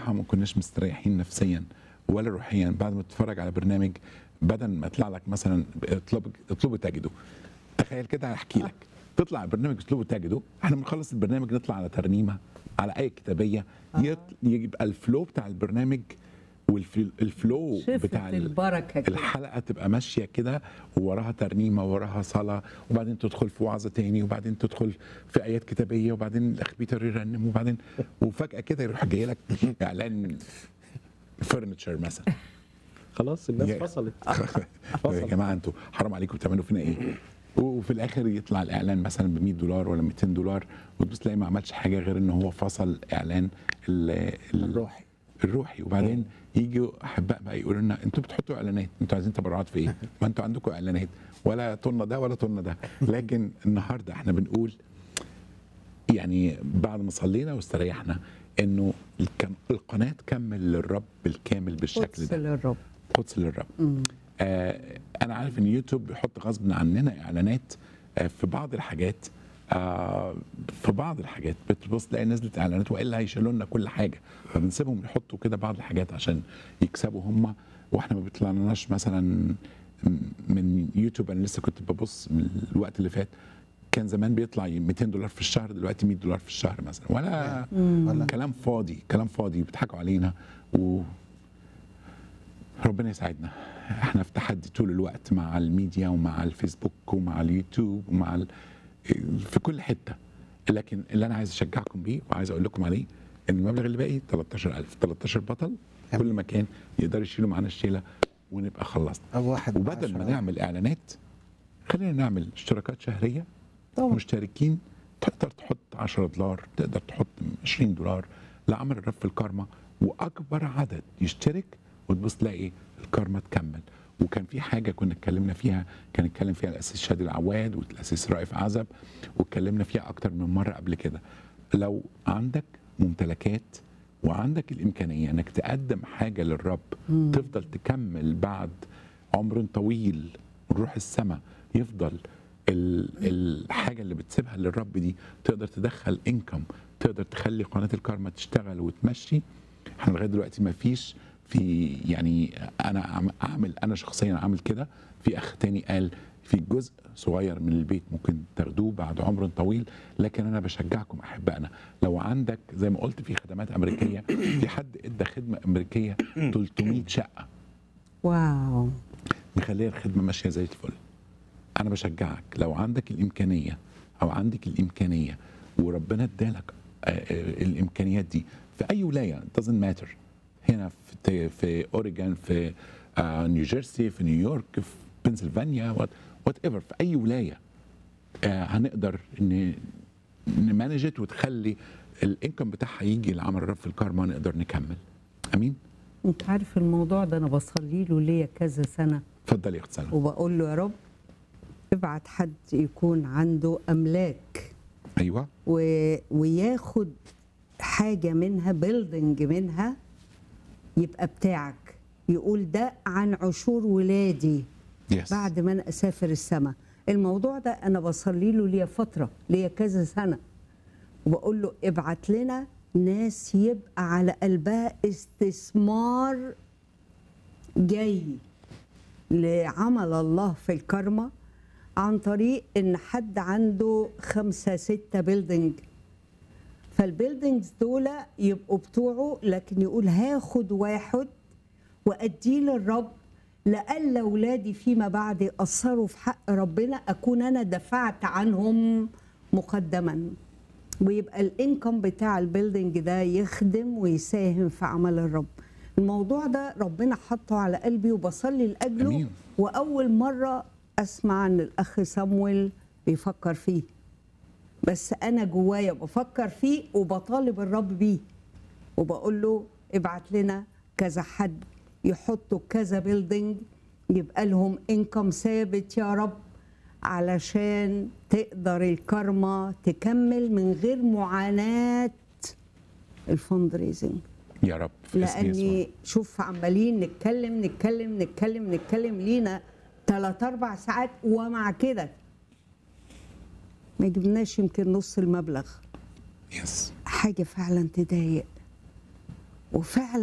بصراحه ما كناش مستريحين نفسيا ولا روحيا بعد ما تتفرج على برنامج بدل ما يطلع لك مثلا اطلب اطلبوا تجده تخيل كده هحكي لك تطلع برنامج اطلبوا تجده احنا بنخلص البرنامج نطلع على ترنيمه على اي كتابيه يط- يبقى الفلو بتاع البرنامج والفلو شفت بتاع ال- البركة كده. الحلقه تبقى ماشيه كده ووراها ترنيمه ووراها صلاه وبعدين تدخل في وعظه تاني وبعدين تدخل في ايات كتابيه وبعدين الاخ بيتر يرنم وبعدين وفجاه كده يروح جاي لك اعلان فرنتشر مثلا خلاص الناس يا- فصلت يا جماعه انتوا حرام عليكم بتعملوا فينا ايه؟ وفي الاخر يطلع الاعلان مثلا ب 100 دولار ولا 200 دولار وتبص تلاقي ما عملش حاجه غير ان هو فصل اعلان ال- ال- الروحي. الروحي وبعدين يجوا احباء بقى يقولوا لنا انتوا بتحطوا اعلانات انتوا عايزين تبرعات في ايه؟ ما انتوا عندكم اعلانات ولا طولنا ده ولا طولنا ده لكن النهارده احنا بنقول يعني بعد ما صلينا واستريحنا انه الكم- القناه تكمل للرب بالكامل بالشكل قدس ده للرب قدس للرب آه انا عارف ان يوتيوب بيحط غصب عننا اعلانات آه في بعض الحاجات آه في بعض الحاجات بتبص تلاقي نزلت اعلانات والا هيشيلوا لنا كل حاجه فبنسيبهم يحطوا كده بعض الحاجات عشان يكسبوا هم واحنا ما بيطلعناش مثلا م- من يوتيوب انا لسه كنت ببص من الوقت اللي فات كان زمان بيطلع 200 دولار في الشهر دلوقتي 100 دولار في الشهر مثلا ولا ولا كلام فاضي كلام فاضي بيضحكوا علينا و ربنا يساعدنا احنا في تحدي طول الوقت مع الميديا ومع الفيسبوك ومع اليوتيوب ومع ال... في كل حته لكن اللي انا عايز اشجعكم بيه وعايز اقول لكم عليه ان المبلغ اللي باقي 13000 13 بطل كل مكان يقدر يشيلوا معانا الشيله ونبقى خلصنا أو واحد وبدل ما بعشرة. نعمل اعلانات خلينا نعمل اشتراكات شهريه طبعا. مشتركين تقدر تحط 10 دولار تقدر تحط 20 دولار لعمل الرف الكارما واكبر عدد يشترك وتبص تلاقي الكارما تكمل وكان في حاجه كنا اتكلمنا فيها كان اتكلم فيها الاسيس شادي العواد والاسيس رائف عزب واتكلمنا فيها اكتر من مره قبل كده لو عندك ممتلكات وعندك الامكانيه انك تقدم حاجه للرب تفضل تكمل بعد عمر طويل ونروح السماء يفضل ال- الحاجه اللي بتسيبها للرب دي تقدر تدخل انكم تقدر تخلي قناه الكارما تشتغل وتمشي احنا لغايه دلوقتي ما فيش في يعني انا عم- اعمل انا شخصيا عامل كده في اخ تاني قال في جزء صغير من البيت ممكن تاخدوه بعد عمر طويل لكن انا بشجعكم احبائنا لو عندك زي ما قلت في خدمات امريكيه في حد ادى خدمه امريكيه 300 شقه واو مخليه الخدمه ماشيه زي الفل انا بشجعك لو عندك الامكانيه او عندك الامكانيه وربنا ادالك آه، آه، الامكانيات دي في اي ولايه doesn't matter هنا في في اوريجون في آه، نيوجيرسي في نيويورك في بنسلفانيا وات ايفر في اي ولايه آه، هنقدر ان نمانجت وتخلي الانكم بتاعها يجي لعمل الرب في الكارما نقدر نكمل امين انت عارف الموضوع ده انا بصلي له ليا كذا سنه اتفضل يا اخت سلمى وبقول له يا رب ابعت حد يكون عنده املاك ايوه و... وياخد حاجه منها بيلدنج منها يبقى بتاعك يقول ده عن عشور ولادي يس بعد ما انا اسافر السماء الموضوع ده انا بصلي له ليا فتره ليا كذا سنه وبقول له ابعت لنا ناس يبقى على قلبها استثمار جاي لعمل الله في الكرمة عن طريق ان حد عنده خمسة ستة بيلدينج فالبيلدينجز دول يبقوا بتوعه لكن يقول هاخد واحد واديه للرب لألا ولادي فيما بعد يأثروا في حق ربنا أكون أنا دفعت عنهم مقدما ويبقى الانكم بتاع البيلدينج ده يخدم ويساهم في عمل الرب الموضوع ده ربنا حطه على قلبي وبصلي لاجله أمين. واول مره اسمع ان الاخ صامويل بيفكر فيه بس انا جوايا بفكر فيه وبطالب الرب بيه وبقول له ابعت لنا كذا حد يحطوا كذا بيلدينج يبقى لهم انكم ثابت يا رب علشان تقدر الكرمة تكمل من غير معاناة الفند ريزنج يا رب في اسم يسوع. لاني شوف عمالين نتكلم نتكلم نتكلم نتكلم لينا ثلاث اربع ساعات ومع كده ما جبناش يمكن نص المبلغ يس حاجه فعلا تضايق وفعلا